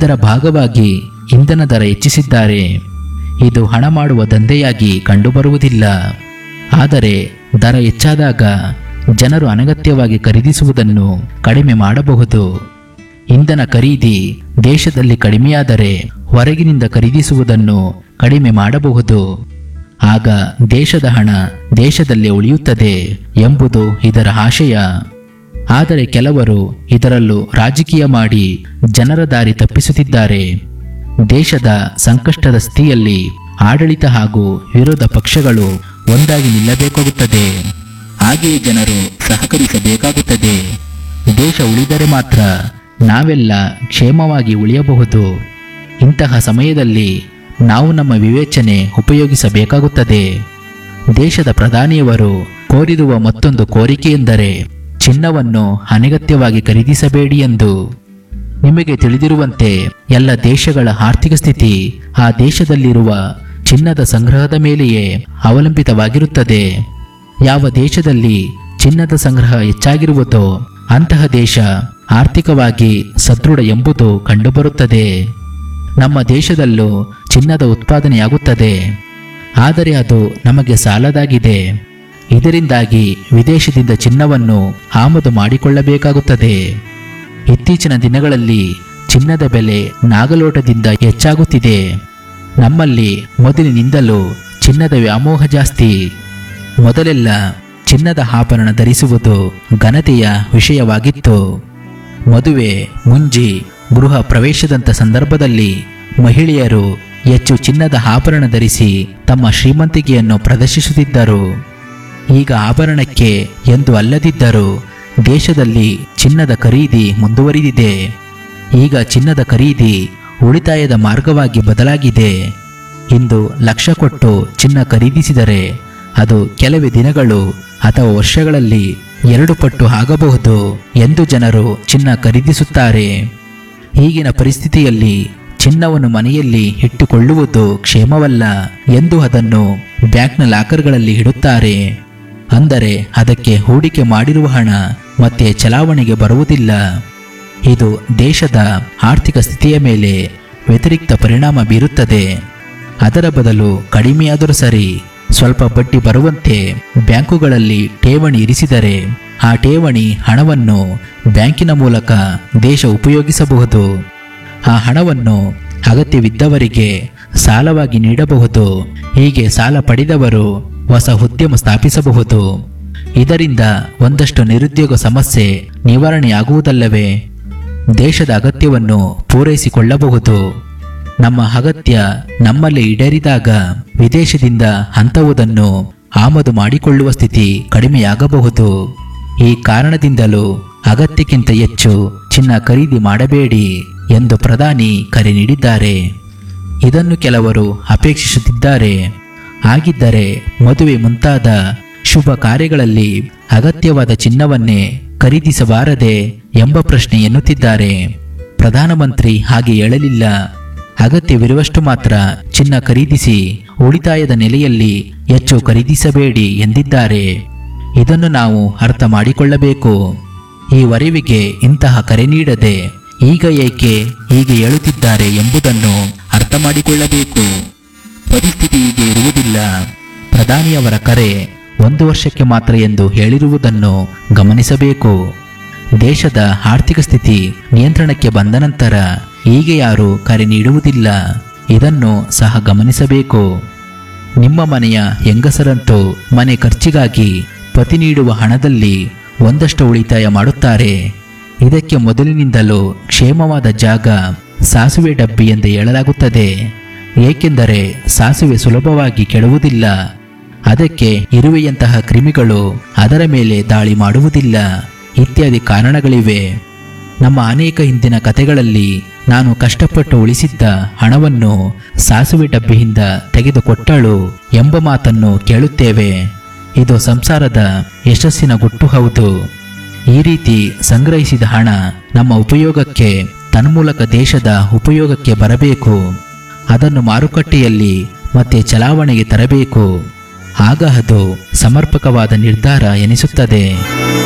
ಇದರ ಭಾಗವಾಗಿ ಇಂಧನ ದರ ಹೆಚ್ಚಿಸಿದ್ದಾರೆ ಇದು ಹಣ ಮಾಡುವ ದಂಧೆಯಾಗಿ ಕಂಡುಬರುವುದಿಲ್ಲ ಆದರೆ ದರ ಹೆಚ್ಚಾದಾಗ ಜನರು ಅನಗತ್ಯವಾಗಿ ಖರೀದಿಸುವುದನ್ನು ಕಡಿಮೆ ಮಾಡಬಹುದು ಇಂಧನ ಖರೀದಿ ದೇಶದಲ್ಲಿ ಕಡಿಮೆಯಾದರೆ ಹೊರಗಿನಿಂದ ಖರೀದಿಸುವುದನ್ನು ಕಡಿಮೆ ಮಾಡಬಹುದು ಆಗ ದೇಶದ ಹಣ ದೇಶದಲ್ಲೇ ಉಳಿಯುತ್ತದೆ ಎಂಬುದು ಇದರ ಆಶಯ ಆದರೆ ಕೆಲವರು ಇದರಲ್ಲೂ ರಾಜಕೀಯ ಮಾಡಿ ಜನರ ದಾರಿ ತಪ್ಪಿಸುತ್ತಿದ್ದಾರೆ ದೇಶದ ಸಂಕಷ್ಟದ ಸ್ಥಿತಿಯಲ್ಲಿ ಆಡಳಿತ ಹಾಗೂ ವಿರೋಧ ಪಕ್ಷಗಳು ಒಂದಾಗಿ ನಿಲ್ಲಬೇಕಾಗುತ್ತದೆ ಹಾಗೆಯೇ ಜನರು ಸಹಕರಿಸಬೇಕಾಗುತ್ತದೆ ದೇಶ ಉಳಿದರೆ ಮಾತ್ರ ನಾವೆಲ್ಲ ಕ್ಷೇಮವಾಗಿ ಉಳಿಯಬಹುದು ಇಂತಹ ಸಮಯದಲ್ಲಿ ನಾವು ನಮ್ಮ ವಿವೇಚನೆ ಉಪಯೋಗಿಸಬೇಕಾಗುತ್ತದೆ ದೇಶದ ಪ್ರಧಾನಿಯವರು ಕೋರಿರುವ ಮತ್ತೊಂದು ಕೋರಿಕೆ ಎಂದರೆ ಚಿನ್ನವನ್ನು ಅನಗತ್ಯವಾಗಿ ಖರೀದಿಸಬೇಡಿ ಎಂದು ನಿಮಗೆ ತಿಳಿದಿರುವಂತೆ ಎಲ್ಲ ದೇಶಗಳ ಆರ್ಥಿಕ ಸ್ಥಿತಿ ಆ ದೇಶದಲ್ಲಿರುವ ಚಿನ್ನದ ಸಂಗ್ರಹದ ಮೇಲೆಯೇ ಅವಲಂಬಿತವಾಗಿರುತ್ತದೆ ಯಾವ ದೇಶದಲ್ಲಿ ಚಿನ್ನದ ಸಂಗ್ರಹ ಹೆಚ್ಚಾಗಿರುವುದೋ ಅಂತಹ ದೇಶ ಆರ್ಥಿಕವಾಗಿ ಸದೃಢ ಎಂಬುದು ಕಂಡುಬರುತ್ತದೆ ನಮ್ಮ ದೇಶದಲ್ಲೂ ಚಿನ್ನದ ಉತ್ಪಾದನೆಯಾಗುತ್ತದೆ ಆದರೆ ಅದು ನಮಗೆ ಸಾಲದಾಗಿದೆ ಇದರಿಂದಾಗಿ ವಿದೇಶದಿಂದ ಚಿನ್ನವನ್ನು ಆಮದು ಮಾಡಿಕೊಳ್ಳಬೇಕಾಗುತ್ತದೆ ಇತ್ತೀಚಿನ ದಿನಗಳಲ್ಲಿ ಚಿನ್ನದ ಬೆಲೆ ನಾಗಲೋಟದಿಂದ ಹೆಚ್ಚಾಗುತ್ತಿದೆ ನಮ್ಮಲ್ಲಿ ಮೊದಲಿನಿಂದಲೂ ಚಿನ್ನದ ವ್ಯಾಮೋಹ ಜಾಸ್ತಿ ಮೊದಲೆಲ್ಲ ಚಿನ್ನದ ಆಭರಣ ಧರಿಸುವುದು ಘನತೆಯ ವಿಷಯವಾಗಿತ್ತು ಮದುವೆ ಮುಂಜಿ ಗೃಹ ಪ್ರವೇಶದಂಥ ಸಂದರ್ಭದಲ್ಲಿ ಮಹಿಳೆಯರು ಹೆಚ್ಚು ಚಿನ್ನದ ಆಭರಣ ಧರಿಸಿ ತಮ್ಮ ಶ್ರೀಮಂತಿಕೆಯನ್ನು ಪ್ರದರ್ಶಿಸುತ್ತಿದ್ದರು ಈಗ ಆಭರಣಕ್ಕೆ ಎಂದು ಅಲ್ಲದಿದ್ದರೂ ದೇಶದಲ್ಲಿ ಚಿನ್ನದ ಖರೀದಿ ಮುಂದುವರಿದಿದೆ ಈಗ ಚಿನ್ನದ ಖರೀದಿ ಉಳಿತಾಯದ ಮಾರ್ಗವಾಗಿ ಬದಲಾಗಿದೆ ಇಂದು ಲಕ್ಷ ಕೊಟ್ಟು ಚಿನ್ನ ಖರೀದಿಸಿದರೆ ಅದು ಕೆಲವೇ ದಿನಗಳು ಅಥವಾ ವರ್ಷಗಳಲ್ಲಿ ಎರಡು ಪಟ್ಟು ಆಗಬಹುದು ಎಂದು ಜನರು ಚಿನ್ನ ಖರೀದಿಸುತ್ತಾರೆ ಈಗಿನ ಪರಿಸ್ಥಿತಿಯಲ್ಲಿ ಚಿನ್ನವನ್ನು ಮನೆಯಲ್ಲಿ ಇಟ್ಟುಕೊಳ್ಳುವುದು ಕ್ಷೇಮವಲ್ಲ ಎಂದು ಅದನ್ನು ಬ್ಯಾಂಕ್ನ ಲಾಕರ್ಗಳಲ್ಲಿ ಇಡುತ್ತಾರೆ ಅಂದರೆ ಅದಕ್ಕೆ ಹೂಡಿಕೆ ಮಾಡಿರುವ ಹಣ ಮತ್ತೆ ಚಲಾವಣೆಗೆ ಬರುವುದಿಲ್ಲ ಇದು ದೇಶದ ಆರ್ಥಿಕ ಸ್ಥಿತಿಯ ಮೇಲೆ ವ್ಯತಿರಿಕ್ತ ಪರಿಣಾಮ ಬೀರುತ್ತದೆ ಅದರ ಬದಲು ಕಡಿಮೆಯಾದರೂ ಸರಿ ಸ್ವಲ್ಪ ಬಡ್ಡಿ ಬರುವಂತೆ ಬ್ಯಾಂಕುಗಳಲ್ಲಿ ಠೇವಣಿ ಇರಿಸಿದರೆ ಆ ಠೇವಣಿ ಹಣವನ್ನು ಬ್ಯಾಂಕಿನ ಮೂಲಕ ದೇಶ ಉಪಯೋಗಿಸಬಹುದು ಆ ಹಣವನ್ನು ಅಗತ್ಯವಿದ್ದವರಿಗೆ ಸಾಲವಾಗಿ ನೀಡಬಹುದು ಹೀಗೆ ಸಾಲ ಪಡೆದವರು ಹೊಸ ಉದ್ಯಮ ಸ್ಥಾಪಿಸಬಹುದು ಇದರಿಂದ ಒಂದಷ್ಟು ನಿರುದ್ಯೋಗ ಸಮಸ್ಯೆ ನಿವಾರಣೆಯಾಗುವುದಲ್ಲವೇ ದೇಶದ ಅಗತ್ಯವನ್ನು ಪೂರೈಸಿಕೊಳ್ಳಬಹುದು ನಮ್ಮ ಅಗತ್ಯ ನಮ್ಮಲ್ಲಿ ಈಡೇರಿದಾಗ ವಿದೇಶದಿಂದ ಅಂಥವುದನ್ನು ಆಮದು ಮಾಡಿಕೊಳ್ಳುವ ಸ್ಥಿತಿ ಕಡಿಮೆಯಾಗಬಹುದು ಈ ಕಾರಣದಿಂದಲೂ ಅಗತ್ಯಕ್ಕಿಂತ ಹೆಚ್ಚು ಚಿನ್ನ ಖರೀದಿ ಮಾಡಬೇಡಿ ಎಂದು ಪ್ರಧಾನಿ ಕರೆ ನೀಡಿದ್ದಾರೆ ಇದನ್ನು ಕೆಲವರು ಅಪೇಕ್ಷಿಸುತ್ತಿದ್ದಾರೆ ಹಾಗಿದ್ದರೆ ಮದುವೆ ಮುಂತಾದ ಶುಭ ಕಾರ್ಯಗಳಲ್ಲಿ ಅಗತ್ಯವಾದ ಚಿನ್ನವನ್ನೇ ಖರೀದಿಸಬಾರದೆ ಎಂಬ ಪ್ರಶ್ನೆ ಎನ್ನುತ್ತಿದ್ದಾರೆ ಪ್ರಧಾನಮಂತ್ರಿ ಹಾಗೆ ಹೇಳಲಿಲ್ಲ ಅಗತ್ಯವಿರುವಷ್ಟು ಮಾತ್ರ ಚಿನ್ನ ಖರೀದಿಸಿ ಉಳಿತಾಯದ ನೆಲೆಯಲ್ಲಿ ಹೆಚ್ಚು ಖರೀದಿಸಬೇಡಿ ಎಂದಿದ್ದಾರೆ ಇದನ್ನು ನಾವು ಅರ್ಥ ಮಾಡಿಕೊಳ್ಳಬೇಕು ಈ ವರೆವಿಗೆ ಇಂತಹ ಕರೆ ನೀಡದೆ ಈಗ ಏಕೆ ಹೀಗೆ ಹೇಳುತ್ತಿದ್ದಾರೆ ಎಂಬುದನ್ನು ಅರ್ಥ ಮಾಡಿಕೊಳ್ಳಬೇಕು ಪರಿಸ್ಥಿತಿ ಹೀಗೆ ಇರುವುದಿಲ್ಲ ಪ್ರಧಾನಿಯವರ ಕರೆ ಒಂದು ವರ್ಷಕ್ಕೆ ಮಾತ್ರ ಎಂದು ಹೇಳಿರುವುದನ್ನು ಗಮನಿಸಬೇಕು ದೇಶದ ಆರ್ಥಿಕ ಸ್ಥಿತಿ ನಿಯಂತ್ರಣಕ್ಕೆ ಬಂದ ನಂತರ ಹೀಗೆ ಯಾರು ಕರೆ ನೀಡುವುದಿಲ್ಲ ಇದನ್ನು ಸಹ ಗಮನಿಸಬೇಕು ನಿಮ್ಮ ಮನೆಯ ಹೆಂಗಸರಂತೂ ಮನೆ ಖರ್ಚಿಗಾಗಿ ಪತಿ ನೀಡುವ ಹಣದಲ್ಲಿ ಒಂದಷ್ಟು ಉಳಿತಾಯ ಮಾಡುತ್ತಾರೆ ಇದಕ್ಕೆ ಮೊದಲಿನಿಂದಲೂ ಕ್ಷೇಮವಾದ ಜಾಗ ಸಾಸುವೆ ಡಬ್ಬಿ ಎಂದು ಹೇಳಲಾಗುತ್ತದೆ ಏಕೆಂದರೆ ಸಾಸುವೆ ಸುಲಭವಾಗಿ ಕೆಡುವುದಿಲ್ಲ ಅದಕ್ಕೆ ಇರುವೆಯಂತಹ ಕ್ರಿಮಿಗಳು ಅದರ ಮೇಲೆ ದಾಳಿ ಮಾಡುವುದಿಲ್ಲ ಇತ್ಯಾದಿ ಕಾರಣಗಳಿವೆ ನಮ್ಮ ಅನೇಕ ಹಿಂದಿನ ಕಥೆಗಳಲ್ಲಿ ನಾನು ಕಷ್ಟಪಟ್ಟು ಉಳಿಸಿದ್ದ ಹಣವನ್ನು ಸಾಸುವೆ ಡಬ್ಬಿಯಿಂದ ತೆಗೆದುಕೊಟ್ಟಳು ಎಂಬ ಮಾತನ್ನು ಕೇಳುತ್ತೇವೆ ಇದು ಸಂಸಾರದ ಯಶಸ್ಸಿನ ಗುಟ್ಟು ಹೌದು ಈ ರೀತಿ ಸಂಗ್ರಹಿಸಿದ ಹಣ ನಮ್ಮ ಉಪಯೋಗಕ್ಕೆ ತನ್ಮೂಲಕ ದೇಶದ ಉಪಯೋಗಕ್ಕೆ ಬರಬೇಕು ಅದನ್ನು ಮಾರುಕಟ್ಟೆಯಲ್ಲಿ ಮತ್ತೆ ಚಲಾವಣೆಗೆ ತರಬೇಕು ಆಗ ಅದು ಸಮರ್ಪಕವಾದ ನಿರ್ಧಾರ ಎನಿಸುತ್ತದೆ